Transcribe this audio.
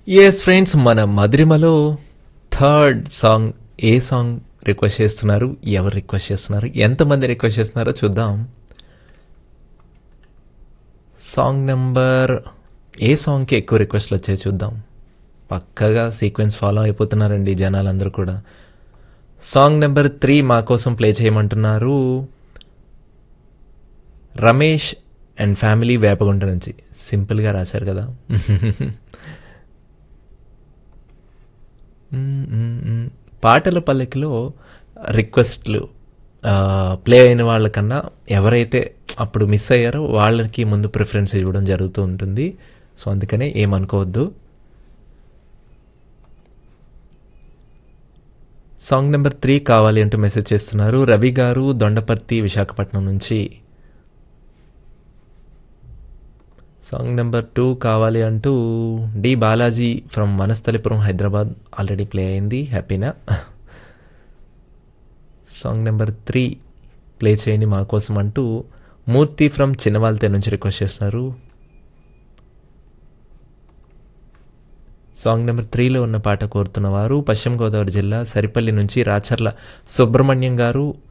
Yes friends మన మధురిమలో third song ఏ సాంగ్ రిక్వెస్ట్ చేస్తున్నారు ఎవరు రిక్వెస్ట్ చేస్తున్నారు ఎంతమంది రిక్వెస్ట్ చేస్తున్నారో చూద్దాం సాంగ్ నెంబర్ ఏ సాంగ్కి ఎక్కువ రిక్వెస్ట్లు వచ్చాయి చూద్దాం పక్కగా సీక్వెన్స్ ఫాలో అయిపోతున్నారండి జనాలందరూ కూడా సాంగ్ నెంబర్ త్రీ మా కోసం ప్లే చేయమంటున్నారు రమేష్ అండ్ ఫ్యామిలీ వేపగుంట నుంచి సింపుల్గా రాశారు కదా మ్మ్, మ్మ్, మ్మ్. పాటల పల్లకిలో రిక్వెస్ట్లు ఆ, ప్లే అయిన వాళ్ళకన్నా ఎవరైతే అప్పుడు మిస్ అయ్యారో వాళ్ళకి ముందు ప్రిఫరెన్స్ ఇవ్వడం జరుగుతూ ఉంటుంది సో అందుకనే ఏమనుకోవద్దు సాంగ్ నెంబర్ త్రీ కావాలి అంటూ మెసేజ్ చేస్తున్నారు రవి గారు దొండపర్తి విశాఖపట్నం నుంచి సాంగ్ నెంబర్ టూ కావాలి అంటూ D Balaji from Vanasthalipuram Hyderabad already play అయింది హ్యాపీనా సాంగ్ నెంబర్ త్రీ ప్లే చేయండి మా కోసం అంటూ మూర్తి ఫ్రమ్ చిన్నవాళ్ళతే నుంచి రిక్వెస్ట్ చేస్తున్నారు సాంగ్ నెంబర్ త్రీలో ఉన్న పాట కోరుతున్న వారు పశ్చిమ గోదావరి జిల్లా సరిపల్లి నుంచి రాచర్ల సుబ్రహ్మణ్యం గారు